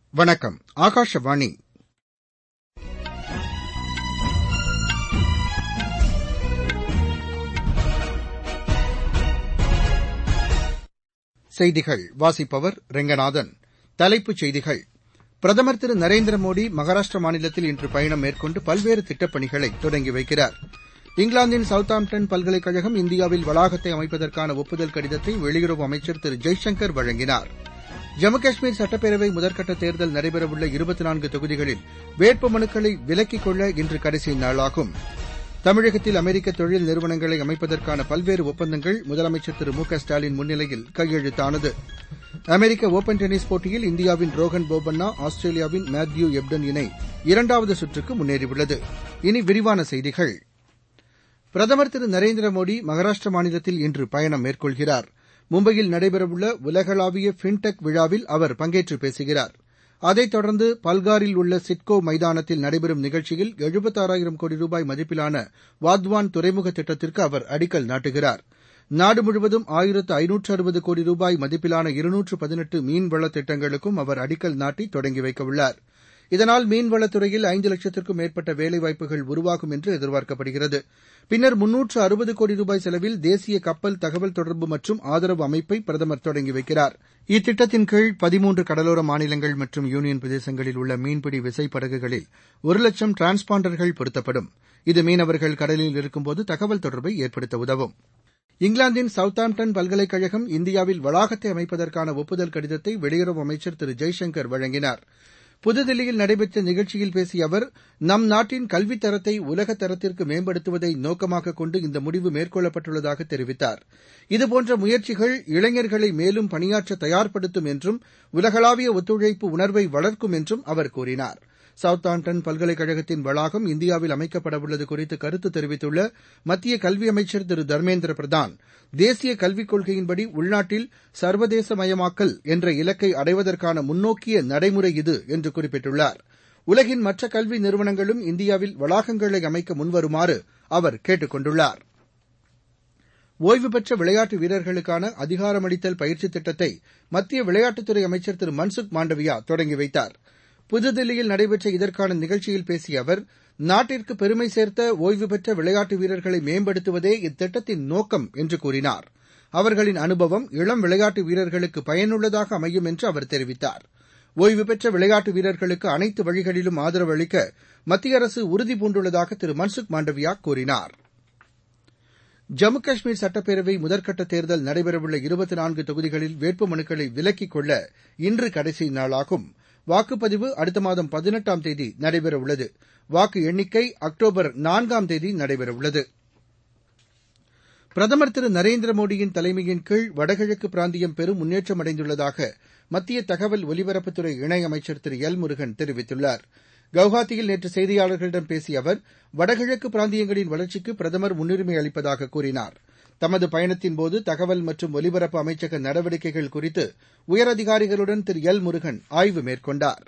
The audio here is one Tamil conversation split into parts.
வணக்கம் ஆகாஷவாணி செய்திகள் வாசிப்பவர் ரெங்கநாதன் தலைப்புச் செய்திகள் பிரதமர் திரு நரேந்திர மோடி மகாராஷ்டிர மாநிலத்தில் இன்று பயணம் மேற்கொண்டு பல்வேறு திட்டப் பணிகளை தொடங்கி வைக்கிறார் இங்கிலாந்தின் சவுத்தாம்ப்டன் பல்கலைக்கழகம் இந்தியாவில் வளாகத்தை அமைப்பதற்கான ஒப்புதல் கடிதத்தை வெளியுறவு அமைச்சர் திரு ஜெய்சங்கர் வழங்கினார் ஜம்மு காஷ்மீர் சட்டப்பேரவை முதற்கட்ட தேர்தல் நடைபெறவுள்ள இருபத்தி நான்கு தொகுதிகளில் வேட்பு மனுக்களை விலக்கிக் கொள்ள இன்று கடைசி நாளாகும் தமிழகத்தில் அமெரிக்க தொழில் நிறுவனங்களை அமைப்பதற்கான பல்வேறு ஒப்பந்தங்கள் முதலமைச்சர் திரு மு க ஸ்டாலின் முன்னிலையில் கையெழுத்தானது அமெரிக்க ஒபன் டென்னிஸ் போட்டியில் இந்தியாவின் ரோஹன் போபண்ணா ஆஸ்திரேலியாவின் மேத்யூ எப்டன் இணை இரண்டாவது சுற்றுக்கு முன்னேறியுள்ளது இனி விரிவான செய்திகள் பிரதமர் திரு நரேந்திர மோடி மகாராஷ்டிர மாநிலத்தில் இன்று பயணம் மேற்கொள்கிறார் மும்பையில் நடைபெறவுள்ள உலகளாவிய ஃபின்டெக் விழாவில் அவர் பங்கேற்று பேசுகிறார் அதைத் தொடர்ந்து பல்காரில் உள்ள சிட்கோ மைதானத்தில் நடைபெறும் நிகழ்ச்சியில் எழுபத்தாறாயிரம் கோடி ரூபாய் மதிப்பிலான வாத்வான் துறைமுக திட்டத்திற்கு அவர் அடிக்கல் நாட்டுகிறார் நாடு முழுவதும் ஆயிரத்து ஐநூற்று அறுபது கோடி ரூபாய் மதிப்பிலான இருநூற்று பதினெட்டு மீன்வள திட்டங்களுக்கும் அவர் அடிக்கல் நாட்டி தொடங்கி வைக்கவுள்ளார் இதனால் மீன்வளத்துறையில் ஐந்து லட்சத்திற்கும் மேற்பட்ட வேலைவாய்ப்புகள் உருவாகும் என்று எதிர்பார்க்கப்படுகிறது பின்னர் முன்னூற்று அறுபது கோடி ரூபாய் செலவில் தேசிய கப்பல் தகவல் தொடர்பு மற்றும் ஆதரவு அமைப்பை பிரதமர் தொடங்கி வைக்கிறார் இத்திட்டத்தின் கீழ் பதிமூன்று கடலோர மாநிலங்கள் மற்றும் யூனியன் பிரதேசங்களில் உள்ள மீன்பிடி விசைப்படகுகளில் ஒரு லட்சம் டிரான்ஸ்பாண்டர்கள் பொருத்தப்படும் இது மீனவர்கள் கடலில் இருக்கும்போது தகவல் தொடர்பை ஏற்படுத்த உதவும் இங்கிலாந்தின் சவுத்தாம்ப்டன் பல்கலைக்கழகம் இந்தியாவில் வளாகத்தை அமைப்பதற்கான ஒப்புதல் கடிதத்தை வெளியுறவு அமைச்சர் திரு ஜெய்சங்கர் வழங்கினார் புதுதில்லியில் நடைபெற்ற நிகழ்ச்சியில் பேசிய அவர் நம் நாட்டின் கல்வித் தரத்தை உலகத் தரத்திற்கு மேம்படுத்துவதை நோக்கமாக கொண்டு இந்த முடிவு மேற்கொள்ளப்பட்டுள்ளதாக தெரிவித்தார் இதுபோன்ற முயற்சிகள் இளைஞர்களை மேலும் பணியாற்ற தயார்படுத்தும் என்றும் உலகளாவிய ஒத்துழைப்பு உணர்வை வளர்க்கும் என்றும் அவர் கூறினார் சவுத்தாம்ப்டன் பல்கலைக்கழகத்தின் வளாகம் இந்தியாவில் அமைக்கப்படவுள்ளது குறித்து கருத்து தெரிவித்துள்ள மத்திய கல்வி அமைச்சர் திரு தர்மேந்திர பிரதான் தேசிய கல்விக் கொள்கையின்படி உள்நாட்டில் சர்வதேசமயமாக்கல் என்ற இலக்கை அடைவதற்கான முன்னோக்கிய நடைமுறை இது என்று குறிப்பிட்டுள்ளார் உலகின் மற்ற கல்வி நிறுவனங்களும் இந்தியாவில் வளாகங்களை அமைக்க முன்வருமாறு அவர் கேட்டுக் கொண்டுள்ளார் ஓய்வு பெற்ற விளையாட்டு வீரர்களுக்கான அதிகாரமளித்தல் பயிற்சித் திட்டத்தை மத்திய விளையாட்டுத்துறை அமைச்சர் திரு மன்சுக் மாண்டவியா தொடங்கி வைத்தார் புதுதில்லியில் நடைபெற்ற இதற்கான நிகழ்ச்சியில் பேசிய அவர் நாட்டிற்கு பெருமை சேர்த்த ஓய்வு பெற்ற விளையாட்டு வீரர்களை மேம்படுத்துவதே இத்திட்டத்தின் நோக்கம் என்று கூறினார் அவர்களின் அனுபவம் இளம் விளையாட்டு வீரர்களுக்கு பயனுள்ளதாக அமையும் என்று அவர் தெரிவித்தார் ஓய்வு பெற்ற விளையாட்டு வீரர்களுக்கு அனைத்து வழிகளிலும் ஆதரவு அளிக்க மத்திய அரசு உறுதி பூண்டுள்ளதாக திரு மன்சுக் மாண்டவியா கூறினார் ஜம்மு காஷ்மீர் சட்டப்பேரவை முதற்கட்ட தேர்தல் நடைபெறவுள்ள இருபத்தி நான்கு தொகுதிகளில் வேட்புமனுக்களை விலக்கிக் கொள்ள இன்று கடைசி நாளாகும் வாக்குப்பதிவு அடுத்த மாதம் பதினெட்டாம் தேதி நடைபெறவுள்ளது வாக்கு எண்ணிக்கை அக்டோபர் நான்காம் தேதி நடைபெறவுள்ளது பிரதமர் திரு நரேந்திர மோடியின் தலைமையின் கீழ் வடகிழக்கு பிராந்தியம் பெரும் முன்னேற்றம் அடைந்துள்ளதாக மத்திய தகவல் ஒலிபரப்புத்துறை இணையமைச்சர் திரு எல் முருகன் தெரிவித்துள்ளார் கவுஹாத்தியில் நேற்று செய்தியாளர்களிடம் பேசிய அவர் வடகிழக்கு பிராந்தியங்களின் வளர்ச்சிக்கு பிரதமர் முன்னுரிமை அளிப்பதாக கூறினார் தமது பயணத்தின்போது தகவல் மற்றும் ஒலிபரப்பு அமைச்சக நடவடிக்கைகள் குறித்து உயரதிகாரிகளுடன் திரு எல் முருகன் ஆய்வு மேற்கொண்டார்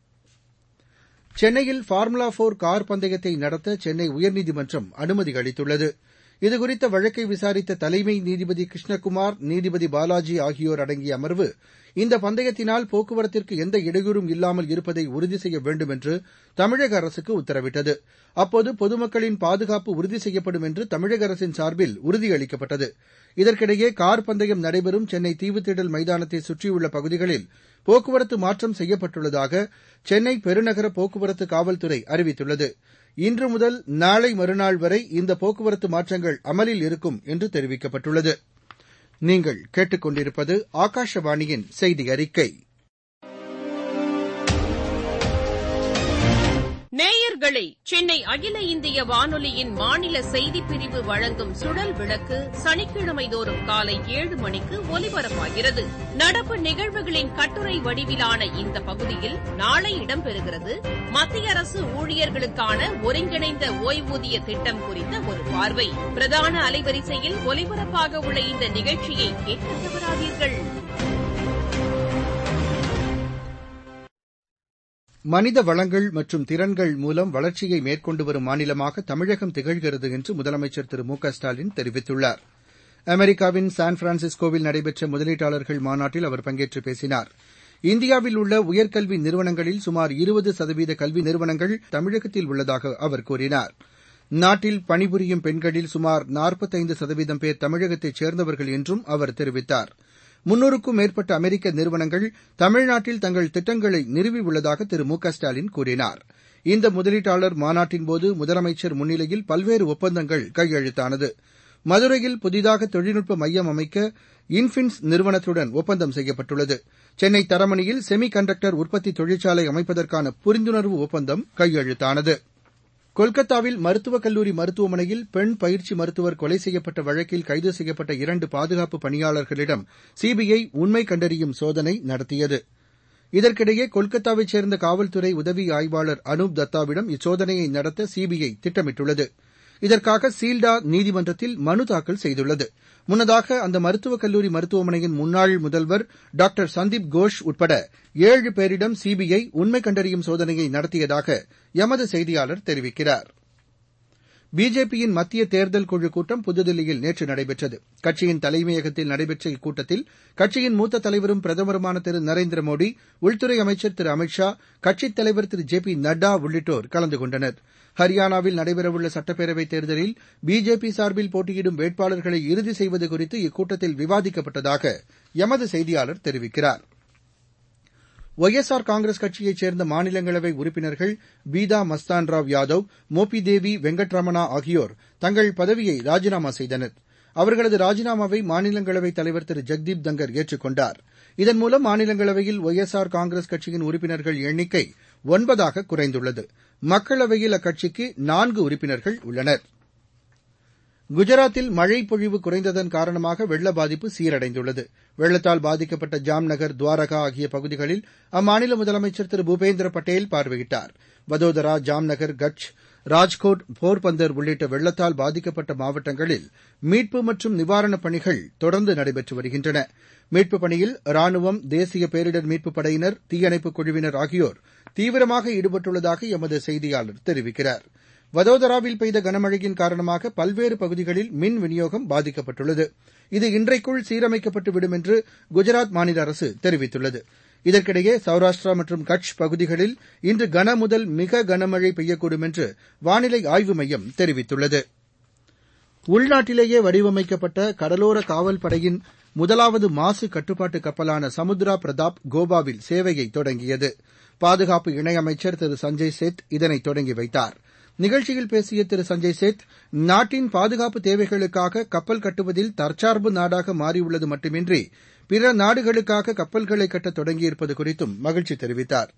சென்னையில் ஃபார்முலா போர் கார் பந்தயத்தை நடத்த சென்னை உயர்நீதிமன்றம் அனுமதி அளித்துள்ளது இதுகுறித்த வழக்கை விசாரித்த தலைமை நீதிபதி கிருஷ்ணகுமார் நீதிபதி பாலாஜி ஆகியோர் அடங்கிய அமர்வு இந்த பந்தயத்தினால் போக்குவரத்திற்கு எந்த இடையூறும் இல்லாமல் இருப்பதை உறுதி செய்ய வேண்டும் என்று தமிழக அரசுக்கு உத்தரவிட்டது அப்போது பொதுமக்களின் பாதுகாப்பு உறுதி செய்யப்படும் என்று தமிழக அரசின் சார்பில் உறுதியளிக்கப்பட்டது இதற்கிடையே கார் பந்தயம் நடைபெறும் சென்னை தீவுத்திடல் மைதானத்தை சுற்றியுள்ள பகுதிகளில் போக்குவரத்து மாற்றம் செய்யப்பட்டுள்ளதாக சென்னை பெருநகர போக்குவரத்து காவல்துறை அறிவித்துள்ளது இன்று முதல் நாளை மறுநாள் வரை இந்த போக்குவரத்து மாற்றங்கள் அமலில் இருக்கும் என்று தெரிவிக்கப்பட்டுள்ளது நீங்கள் கேட்டுக்கொண்டிருப்பது ஆகாஷவாணியின் செய்தி அறிக்கை நேயர்களே சென்னை அகில இந்திய வானொலியின் மாநில செய்திப்பிரிவு வழங்கும் சுழல் விளக்கு சனிக்கிழமை தோறும் காலை ஏழு மணிக்கு ஒலிபரப்பாகிறது நடப்பு நிகழ்வுகளின் கட்டுரை வடிவிலான இந்த பகுதியில் நாளை இடம்பெறுகிறது மத்திய அரசு ஊழியர்களுக்கான ஒருங்கிணைந்த ஓய்வூதிய திட்டம் குறித்த ஒரு பார்வை பிரதான அலைவரிசையில் ஒலிபரப்பாக உள்ள இந்த நிகழ்ச்சியை கேட்க தவறாதீர்கள் மனித வளங்கள் மற்றும் திறன்கள் மூலம் வளர்ச்சியை மேற்கொண்டு வரும் மாநிலமாக தமிழகம் திகழ்கிறது என்று முதலமைச்சர் திரு மு க ஸ்டாலின் தெரிவித்துள்ளார் அமெரிக்காவின் சான் பிரான்சிஸ்கோவில் நடைபெற்ற முதலீட்டாளர்கள் மாநாட்டில் அவர் பங்கேற்று பேசினார் இந்தியாவில் உள்ள உயர்கல்வி நிறுவனங்களில் சுமார் இருபது சதவீத கல்வி நிறுவனங்கள் தமிழகத்தில் உள்ளதாக அவர் கூறினார் நாட்டில் பணிபுரியும் பெண்களில் சுமார் நாற்பத்தைந்து சதவீதம் பேர் தமிழகத்தைச் சேர்ந்தவர்கள் என்றும் அவர் தெரிவித்தார் முன்னூறுக்கும் மேற்பட்ட அமெரிக்க நிறுவனங்கள் தமிழ்நாட்டில் தங்கள் திட்டங்களை நிறுவியுள்ளதாக திரு மு க ஸ்டாலின் கூறினார் இந்த முதலீட்டாளர் மாநாட்டின்போது முதலமைச்சர் முன்னிலையில் பல்வேறு ஒப்பந்தங்கள் கையெழுத்தானது மதுரையில் புதிதாக தொழில்நுட்ப மையம் அமைக்க இன்ஃபின்ஸ் நிறுவனத்துடன் ஒப்பந்தம் செய்யப்பட்டுள்ளது சென்னை தரமணியில் செமி கண்டக்டர் உற்பத்தி தொழிற்சாலை அமைப்பதற்கான புரிந்துணர்வு ஒப்பந்தம் கையெழுத்தானது கொல்கத்தாவில் மருத்துவக் கல்லூரி மருத்துவமனையில் பெண் பயிற்சி மருத்துவர் கொலை செய்யப்பட்ட வழக்கில் கைது செய்யப்பட்ட இரண்டு பாதுகாப்பு பணியாளர்களிடம் சிபிஐ உண்மை கண்டறியும் சோதனை நடத்தியது இதற்கிடையே கொல்கத்தாவைச் சேர்ந்த காவல்துறை உதவி ஆய்வாளர் அனூப் தத்தாவிடம் இச்சோதனையை நடத்த சிபிஐ திட்டமிட்டுள்ளது இதற்காக சீல்டா நீதிமன்றத்தில் மனு தாக்கல் செய்துள்ளது முன்னதாக அந்த மருத்துவக் கல்லூரி மருத்துவமனையின் முன்னாள் முதல்வர் டாக்டர் சந்தீப் கோஷ் உட்பட ஏழு பேரிடம் சிபிஐ உண்மை கண்டறியும் சோதனையை நடத்தியதாக எமது செய்தியாளர் தெரிவிக்கிறார் பிஜேபியின் மத்திய தேர்தல் குழு கூட்டம் புதுதில்லியில் நேற்று நடைபெற்றது கட்சியின் தலைமையகத்தில் நடைபெற்ற இக்கூட்டத்தில் கட்சியின் மூத்த தலைவரும் பிரதமருமான திரு நரேந்திர மோடி உள்துறை அமைச்சர் திரு அமித் ஷா கட்சித் தலைவர் திரு ஜே பி நட்டா உள்ளிட்டோர் கலந்து கொண்டனர் ஹரியானாவில் நடைபெறவுள்ள சட்டப்பேரவைத் தேர்தலில் பிஜேபி சார்பில் போட்டியிடும் வேட்பாளர்களை இறுதி செய்வது குறித்து இக்கூட்டத்தில் விவாதிக்கப்பட்டதாக எமது செய்தியாளர் தெரிவிக்கிறார் ஒய் எஸ் ஆர் காங்கிரஸ் கட்சியைச் சேர்ந்த மாநிலங்களவை உறுப்பினர்கள் பீதா மஸ்தான் ராவ் யாதவ் மோபி தேவி வெங்கட்ரமணா ஆகியோர் தங்கள் பதவியை ராஜினாமா செய்தனர் அவர்களது ராஜினாமாவை மாநிலங்களவைத் தலைவர் திரு ஜெக்தீப் தங்கர் ஏற்றுக் கொண்டார் இதன் மூலம் மாநிலங்களவையில் ஒய் எஸ் ஆர் காங்கிரஸ் கட்சியின் உறுப்பினர்கள் எண்ணிக்கை ஒன்பதாக குறைந்துள்ளது மக்களவையில் அக்கட்சிக்கு நான்கு உறுப்பினர்கள் உள்ளனர் குஜராத்தில் மழை பொழிவு குறைந்ததன் காரணமாக வெள்ள பாதிப்பு சீரடைந்துள்ளது வெள்ளத்தால் பாதிக்கப்பட்ட ஜாம்நகர் துவாரகா ஆகிய பகுதிகளில் அம்மாநில முதலமைச்சர் திரு பூபேந்திர பட்டேல் பார்வையிட்டார் வதோதரா ஜாம்நகர் கட்ச் ராஜ்கோட் போர்பந்தர் உள்ளிட்ட வெள்ளத்தால் பாதிக்கப்பட்ட மாவட்டங்களில் மீட்பு மற்றும் நிவாரணப் பணிகள் தொடர்ந்து நடைபெற்று வருகின்றன மீட்புப் பணியில் ராணுவம் தேசிய பேரிடர் மீட்புப் படையினர் தீயணைப்புக் குழுவினர் ஆகியோர் தீவிரமாக ஈடுபட்டுள்ளதாக எமது செய்தியாளர் தெரிவிக்கிறார் வதோதராவில் பெய்த கனமழையின் காரணமாக பல்வேறு பகுதிகளில் மின் விநியோகம் பாதிக்கப்பட்டுள்ளது இது இன்றைக்குள் சீரமைக்கப்பட்டுவிடும் என்று குஜராத் மாநில அரசு தெரிவித்துள்ளது இதற்கிடையே சௌராஷ்டிரா மற்றும் கட்ச் பகுதிகளில் இன்று கன முதல் மிக கனமழை பெய்யக்கூடும் என்று வானிலை ஆய்வு மையம் தெரிவித்துள்ளது உள்நாட்டிலேயே வடிவமைக்கப்பட்ட கடலோர காவல் படையின் முதலாவது மாசு கட்டுப்பாட்டு கப்பலான சமுத்ரா பிரதாப் கோவாவில் சேவையை தொடங்கியது பாதுகாப்பு இணையமைச்சர் திரு சஞ்சய் சேத் இதனை தொடங்கி வைத்தார் நிகழ்ச்சியில் பேசிய திரு சஞ்சய் சேத் நாட்டின் பாதுகாப்பு தேவைகளுக்காக கப்பல் கட்டுவதில் தற்சார்பு நாடாக மாறியுள்ளது மட்டுமின்றி பிற நாடுகளுக்காக கப்பல்களை கட்ட தொடங்கியிருப்பது குறித்தும் மகிழ்ச்சி தெரிவித்தார்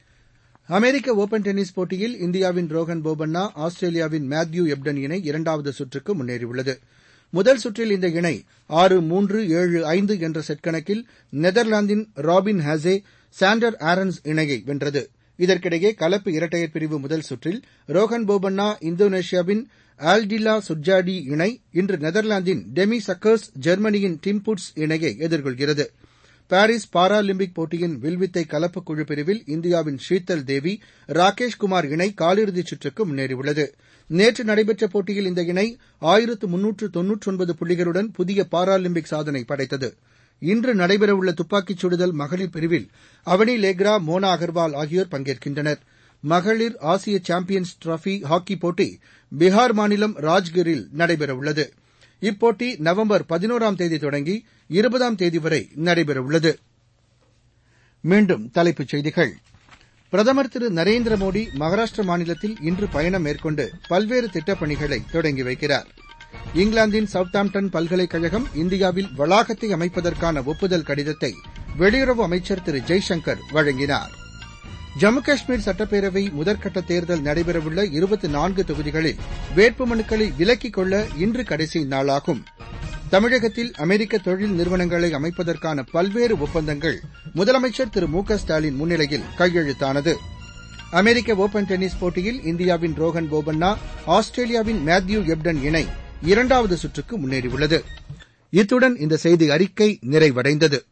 அமெரிக்க ஒபன் டென்னிஸ் போட்டியில் இந்தியாவின் ரோஹன் போபண்ணா ஆஸ்திரேலியாவின் மேத்யூ எப்டன் இணை இரண்டாவது சுற்றுக்கு முன்னேறியுள்ளது முதல் சுற்றில் இந்த இணை ஆறு மூன்று ஏழு ஐந்து என்ற செட் கணக்கில் நெதர்லாந்தின் ராபின் ஹாசே சாண்டர் ஆரன்ஸ் இணையை வென்றது இதற்கிடையே கலப்பு இரட்டையர் பிரிவு முதல் சுற்றில் ரோஹன் போபண்ணா இந்தோனேஷியாவின் ஆல்டிலா சுட்ஜாடி இணை இன்று நெதர்லாந்தின் டெமி சக்கர்ஸ் ஜெர்மனியின் டிம்புட்ஸ் இணையை எதிர்கொள்கிறது பாரிஸ் பாராலிம்பிக் போட்டியின் வில்வித்தை கலப்பு குழு பிரிவில் இந்தியாவின் ஷீத்தல் தேவி ராகேஷ் குமார் இணை காலிறுதிச் சுற்றுக்கு முன்னேறியுள்ளது நேற்று நடைபெற்ற போட்டியில் இந்த இணை ஆயிரத்து முன்னூற்று தொன்னூற்றொன்பது புள்ளிகளுடன் புதிய பாராலிம்பிக் சாதனை படைத்தது இன்று நடைபெறவுள்ள துப்பாக்கிச் சுடுதல் மகளிர் பிரிவில் அவனி லேக்ரா மோனா அகர்வால் ஆகியோர் பங்கேற்கின்றனர் மகளிர் ஆசிய சாம்பியன்ஸ் டிராபி ஹாக்கி போட்டி பீகார் மாநிலம் ராஜ்கிரில் நடைபெறவுள்ளது இப்போட்டி நவம்பர் பதினோராம் தேதி தொடங்கி இருபதாம் தேதி வரை நடைபெறவுள்ளது மீண்டும் தலைப்புச் செய்திகள் பிரதமர் திரு நரேந்திர மோடி மகாராஷ்டிர மாநிலத்தில் இன்று பயணம் மேற்கொண்டு பல்வேறு திட்டப் பணிகளை தொடங்கி வைக்கிறார் இங்கிலாந்தின் சவுத்தாம்ப்டன் பல்கலைக்கழகம் இந்தியாவில் வளாகத்தை அமைப்பதற்கான ஒப்புதல் கடிதத்தை வெளியுறவு அமைச்சர் திரு ஜெய்சங்கர் வழங்கினார் ஜம்மு காஷ்மீர் சட்டப்பேரவை முதற்கட்ட தேர்தல் நடைபெறவுள்ள இருபத்தி நான்கு தொகுதிகளில் வேட்புமனுக்களை விலக்கிக் கொள்ள இன்று கடைசி நாளாகும் தமிழகத்தில் அமெரிக்க தொழில் நிறுவனங்களை அமைப்பதற்கான பல்வேறு ஒப்பந்தங்கள் முதலமைச்சர் திரு மு க ஸ்டாலின் முன்னிலையில் கையெழுத்தானது அமெரிக்க ஒபன் டென்னிஸ் போட்டியில் இந்தியாவின் ரோஹன் போபண்ணா ஆஸ்திரேலியாவின் மேத்யூ எப்டன் இணை இரண்டாவது சுற்றுக்கு முன்னேறியுள்ளது இத்துடன் இந்த செய்தி அறிக்கை நிறைவடைந்தது